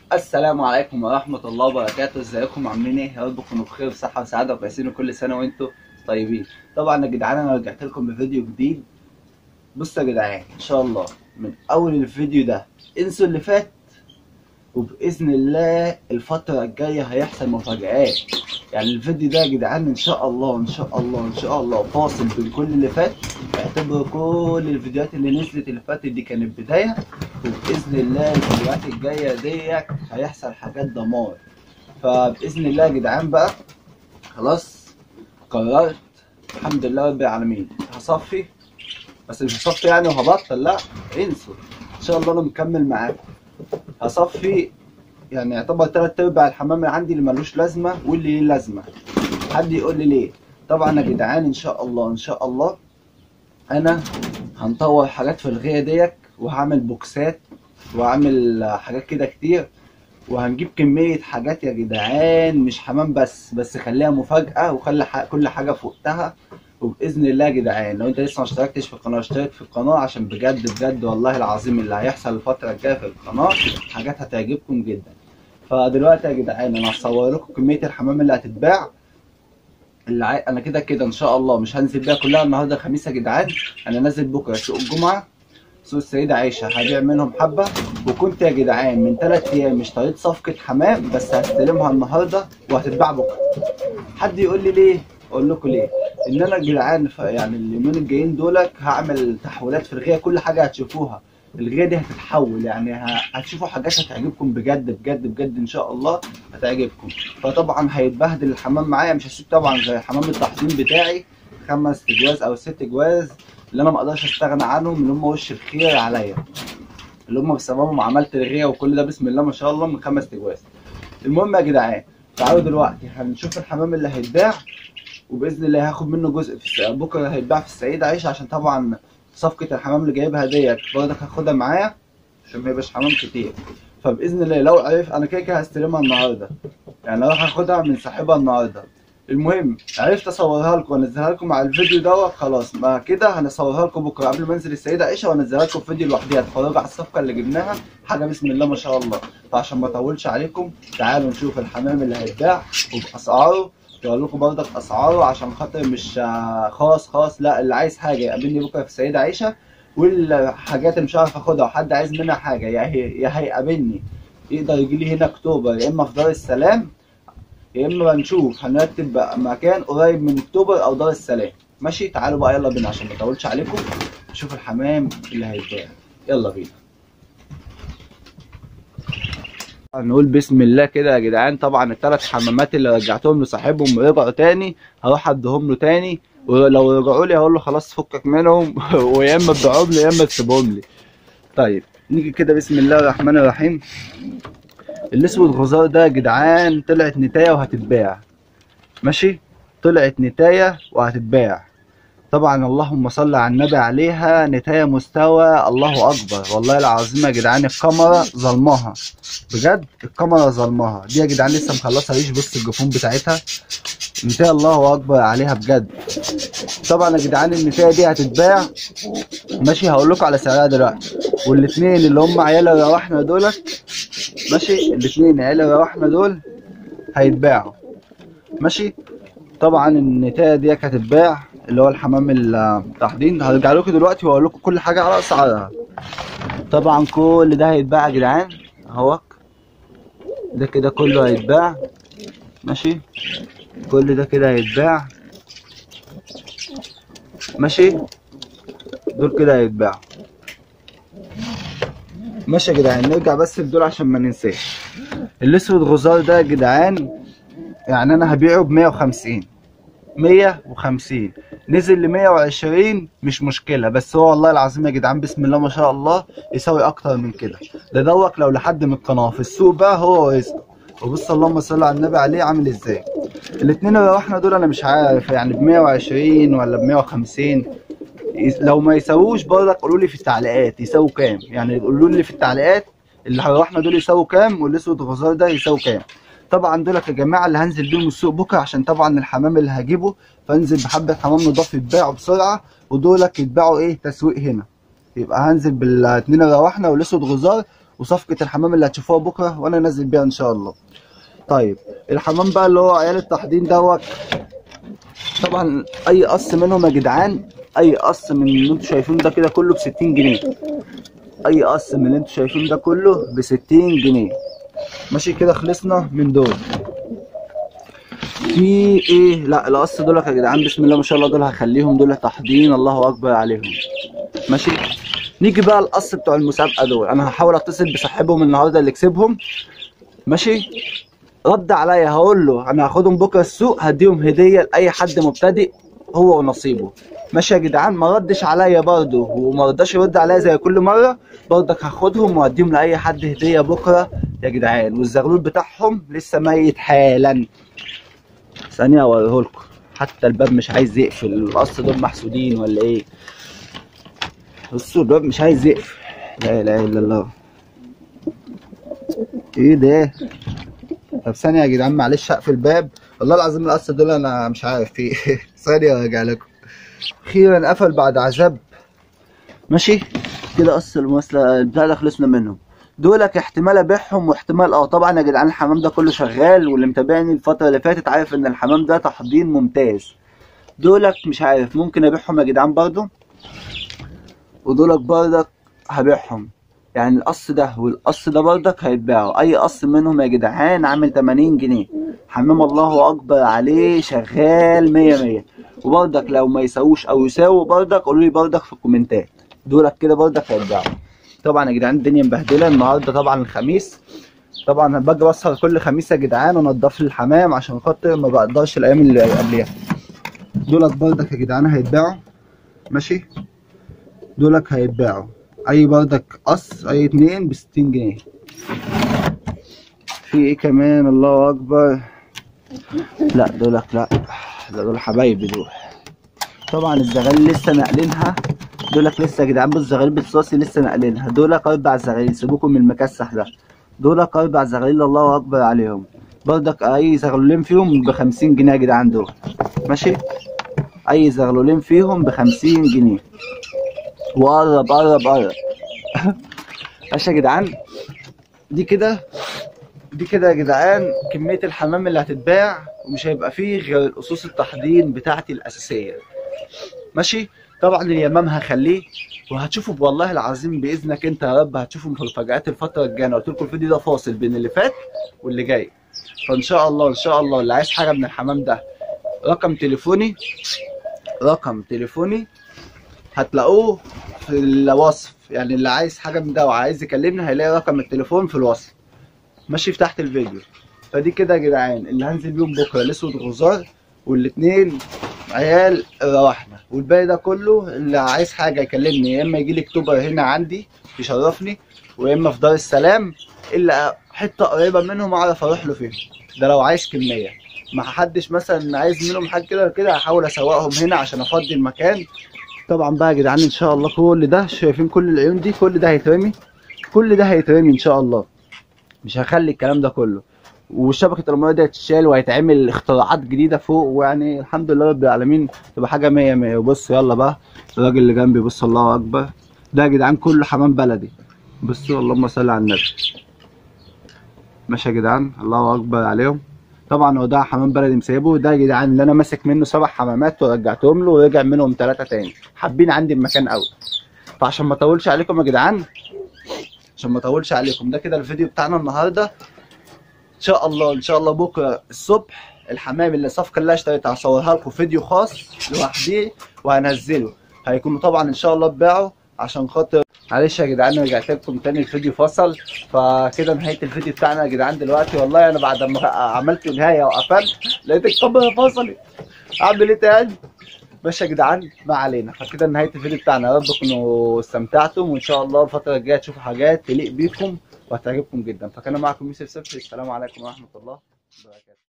السلام عليكم ورحمة الله وبركاته ازيكم عاملين ايه يا رب تكونوا بخير وصحة وسعادة وكويسين وكل سنة وانتم طيبين طبعا يا جدعان انا رجعت لكم بفيديو جديد بصوا يا جدعان ان شاء الله من اول الفيديو ده انسوا اللي فات وباذن الله الفترة الجاية هيحصل مفاجآت يعني الفيديو ده يا جدعان ان شاء الله ان شاء الله ان شاء الله فاصل بين كل اللي فات اعتبروا كل الفيديوهات اللي نزلت اللي فاتت دي كانت بداية وباذن الله الفيديوهات الجايه ديت هيحصل حاجات دمار فباذن الله يا جدعان بقى خلاص قررت الحمد لله رب العالمين هصفي بس مش هصفي يعني وهبطل لا انسوا ان شاء الله انا مكمل معاكم هصفي يعني يعتبر تلات ارباع الحمام اللي عندي اللي ملوش لازمه واللي ليه لازمه حد يقول لي ليه طبعا يا جدعان ان شاء الله ان شاء الله انا هنطور حاجات في الغيه ديت وهعمل بوكسات وهعمل حاجات كده كتير وهنجيب كمية حاجات يا جدعان مش حمام بس بس خليها مفاجأة وخلي ح- كل حاجة في وقتها وبإذن الله يا جدعان لو انت لسه ما اشتركتش في القناة اشترك في القناة عشان بجد بجد والله العظيم اللي هيحصل الفترة الجاية في القناة حاجات هتعجبكم جدا فدلوقتي يا جدعان انا هصور لكم كمية الحمام اللي هتتباع اللي عاي... انا كده كده ان شاء الله مش هنزل بيها كلها النهارده الخميس يا جدعان انا نازل بكره سوق الجمعه سوق السيدة عائشة هبيع منهم حبة وكنت يا جدعان من تلات أيام اشتريت صفقة حمام بس هستلمها النهاردة وهتتباع بكرة حد يقول لي ليه؟ أقول لكم ليه؟ إن أنا يا جدعان ف- يعني اليومين الجايين دولك هعمل تحويلات في الغية كل حاجة هتشوفوها الغية دي هتتحول يعني ه- هتشوفوا حاجات هتعجبكم بجد بجد بجد إن شاء الله هتعجبكم فطبعا هيتبهدل الحمام معايا مش هسيب طبعا زي حمام التحضير بتاعي خمس جواز أو ست جواز اللي انا ما اقدرش استغنى عنهم اللي هم وش الخير عليا اللي هم بسببهم عملت رغيه وكل ده بسم الله ما شاء الله من خمس تجواز المهم يا جدعان تعالوا دلوقتي هنشوف الحمام اللي هيتباع وباذن الله هاخد منه جزء في الس... بكره هيتباع في السعيد عيش عشان طبعا صفقه الحمام اللي جايبها ديت برضك هاخدها معايا عشان ما يبقاش حمام كتير فباذن الله لو عرف انا كده كده هستلمها النهارده يعني راح اخدها من صاحبها النهارده المهم عرفت اصورها لكم وانزلها لكم مع الفيديو دوت خلاص ما كده هنصورها لكم بكره قبل ما انزل السيده عائشه وانزلها لكم فيديو لوحديها اتفرجوا على الصفقه اللي جبناها حاجه بسم الله ما شاء الله فعشان ما اطولش عليكم تعالوا نشوف الحمام اللي هيتباع وباسعاره يقول لكم برضك اسعاره عشان خاطر مش آه، خاص خاص لا اللي عايز حاجه يقابلني بكره في السيده عائشه والحاجات اللي مش عارف اخدها وحد عايز منها حاجه يا هي يا هيقابلني يقدر يجي لي هنا اكتوبر يا اما في دار السلام يا اما نشوف هنرتب بقى مكان قريب من اكتوبر او دار السلام ماشي تعالوا بقى يلا بينا عشان ما اطولش عليكم نشوف الحمام اللي هيتباع يلا بينا نقول بسم الله كده يا جدعان طبعا الثلاث حمامات اللي رجعتهم لصاحبهم رجعوا تاني هروح اديهم له تاني ولو رجعوا لي هقول له خلاص فكك منهم ويا اما تبيعهم لي يا اما تسيبهم لي طيب نيجي كده بسم الله الرحمن الرحيم الاسود غزار ده يا جدعان طلعت نتايه وهتتباع ماشي طلعت نتايه وهتتباع طبعا اللهم صل على النبي عليها نتايه مستوى الله اكبر والله العظيم يا جدعان الكاميرا ظلمها بجد الكاميرا ظلمها دي يا جدعان لسه مخلصه ريش بص الجفون بتاعتها نتايه الله اكبر عليها بجد طبعا يا جدعان النتايه دي هتتباع ماشي هقول لكم على سعرها دلوقتي والاثنين اللي هم عيال روحنا دولت ماشي الاثنين عيال روحنا دول هيتباعوا ماشي طبعا النتايه دي هتتباع اللي هو الحمام التحضير هرجع لكم دلوقتي واقول لكم كل حاجه على اسعارها طبعا كل ده هيتباع يا جدعان اهوك ده كده كله هيتباع ماشي كل ده كده هيتباع ماشي دول كده هيتباعوا ماشي يا جدعان نرجع بس لدول عشان ما ننساش الاسود غزار ده يا جدعان يعني انا هبيعه ب 150 150 نزل ل 120 مش مشكله بس هو والله العظيم يا جدعان بسم الله ما شاء الله يساوي اكتر من كده ده دوك لو لحد من القناه في السوق بقى هو ورزقه وبص اللهم صل على النبي عليه عامل ازاي الاتنين اللي روحنا دول انا مش عارف يعني ب 120 ولا ب 150 يس- لو ما يساووش برضك قولوا لي في التعليقات يساووا كام يعني قولوا لي في التعليقات اللي روحنا دول يساووا كام والاسود غزار ده يساوي كام طبعا دولت يا جماعه اللي هنزل بيهم السوق بكره عشان طبعا الحمام اللي هجيبه فانزل بحبه حمام نضاف يتباعوا بسرعه ودولك يتباعوا ايه تسويق هنا يبقى هنزل بالاتنين اللي روحنا والاسود غزار وصفقه الحمام اللي هتشوفوها بكره وانا نازل بيها ان شاء الله طيب الحمام بقى اللي هو عيال التحضير دوت طبعا اي قص منهم يا جدعان اي قص من اللي انتوا شايفينه ده كده كله ب 60 جنيه اي قص من اللي انتوا شايفينه ده كله ب 60 جنيه ماشي كده خلصنا من دول في ايه لا القص دول يا جدعان بسم الله ما شاء الله دول هخليهم دول تحضين الله اكبر عليهم ماشي نيجي بقى القص بتوع المسابقه دول انا هحاول اتصل بصاحبهم النهارده اللي كسبهم ماشي رد عليا هقول له انا هاخدهم بكره السوق هديهم هديه لاي حد مبتدئ هو ونصيبه ماشي يا جدعان ما ردش عليا برضه وما رضاش يرد عليا زي كل مره برضك هاخدهم وهديهم لاي حد هديه بكره يا جدعان والزغلول بتاعهم لسه ميت حالا ثانيه اوريهولكم حتى الباب مش عايز يقفل القص دول محسودين ولا ايه بصوا الباب مش عايز يقفل لا اله الا الله ايه ده طب ثانية يا جدعان معلش اقفل الباب والله العظيم القص دول انا مش عارف في ايه ثانية وارجع لكم اخيرا قفل بعد عذاب ماشي كده قص المواصلة بتاع اللي خلصنا منهم دولك احتمال ابيعهم واحتمال اه طبعا يا جدعان الحمام ده كله شغال واللي متابعني الفترة اللي فاتت عارف ان الحمام ده تحضير ممتاز دولك مش عارف ممكن ابيعهم يا جدعان برضو ودولك برضك هبيعهم يعني القص ده والقص ده برضك هيتباعوا اي قص منهم يا جدعان عامل 80 جنيه حمام الله اكبر عليه شغال 100 100 وبرضك لو ما يساووش او يساووا برضك قولوا لي برضك في الكومنتات دولك كده برضك هيتباعوا طبعا يا جدعان الدنيا مبهدله النهارده طبعا الخميس طبعا باجي بسهر كل خميس يا جدعان وانضف لي الحمام عشان خاطر ما بقدرش الايام اللي قبليها دولك برضك يا جدعان هيتباعوا ماشي دولك هيتباعوا اي بردك قص اي اتنين بستين جنيه في ايه كمان الله اكبر لا دولك لا ده دول حبايبي دول طبعا الزغاليل لسه ناقلينها دولك لسه يا جدعان بص الزغاليل بتصاصي لسه ناقلينها دولك اربع زغاليل سيبوكم من المكسح ده دولك اربع زغاليل الله اكبر عليهم بردك اي زغلولين فيهم بخمسين جنيه يا جدعان دول ماشي اي زغلولين فيهم بخمسين جنيه وقرب قرب قرب ماشي يا جدعان دي كده دي كده يا جدعان كمية الحمام اللي هتتباع ومش هيبقى فيه غير الأصوص التحضير بتاعتي الأساسية ماشي طبعا اليمام هخليه وهتشوفوا والله العظيم باذنك انت يا رب هتشوفوا مفاجآت الفتره الجايه انا قلت لكم الفيديو ده فاصل بين اللي فات واللي جاي فان شاء الله ان شاء الله اللي عايز حاجه من الحمام ده رقم تليفوني رقم تليفوني هتلاقوه في الوصف يعني اللي عايز حاجه من ده وعايز يكلمني هيلاقي رقم التليفون في الوصف ماشي في تحت الفيديو فدي كده يا جدعان اللي هنزل بيهم بكره الاسود غزار والاتنين عيال رواحنا والباقي ده كله اللي عايز حاجه يكلمني يا اما يجي لي اكتوبر هنا عندي يشرفني ويا اما في دار السلام الا حته قريبه منهم اعرف اروح له فيهم ده لو عايز كميه ما حدش مثلا عايز منهم حاجه كده كده هحاول اسوقهم هنا عشان افضي المكان طبعا بقى يا جدعان ان شاء الله كل ده شايفين كل العيون دي كل ده هيترمي كل ده هيترمي ان شاء الله مش هخلي الكلام ده كله وشبكه الميه دي هتتشال وهيتعمل اختراعات جديده فوق ويعني الحمد لله رب العالمين تبقى حاجه 100 100 وبص يلا بقى الراجل اللي جنبي بص الله اكبر ده يا جدعان كله حمام بلدي بصوا اللهم صل على النبي ماشي يا جدعان الله اكبر عليهم طبعا هو ده حمام بلدي مسيبه ده يا جدعان اللي انا ماسك منه سبع حمامات ورجعتهم له ورجع منهم ثلاثه تاني حابين عندي المكان قوي فعشان ما اطولش عليكم يا جدعان عشان ما اطولش عليكم ده كده الفيديو بتاعنا النهارده ان شاء الله ان شاء الله بكره الصبح الحمام اللي الصفقه اللي أنا اشتريتها هصورها لكم فيديو خاص لوحدي وهنزله هيكونوا طبعا ان شاء الله اتباعوا عشان خاطر معلش يا جدعان رجعت لكم تاني الفيديو فصل فكده نهايه الفيديو بتاعنا يا جدعان دلوقتي والله انا بعد ما عملت نهايه وقفلت لقيت الكاميرا فصلت اعمل ايه تاني ماشي يا جدعان ما علينا فكده نهايه الفيديو بتاعنا يا رب تكونوا استمتعتم وان شاء الله الفتره الجايه تشوفوا حاجات تليق بيكم وهتعجبكم جدا فكان معكم يوسف سبحي السلام عليكم ورحمه الله وبركاته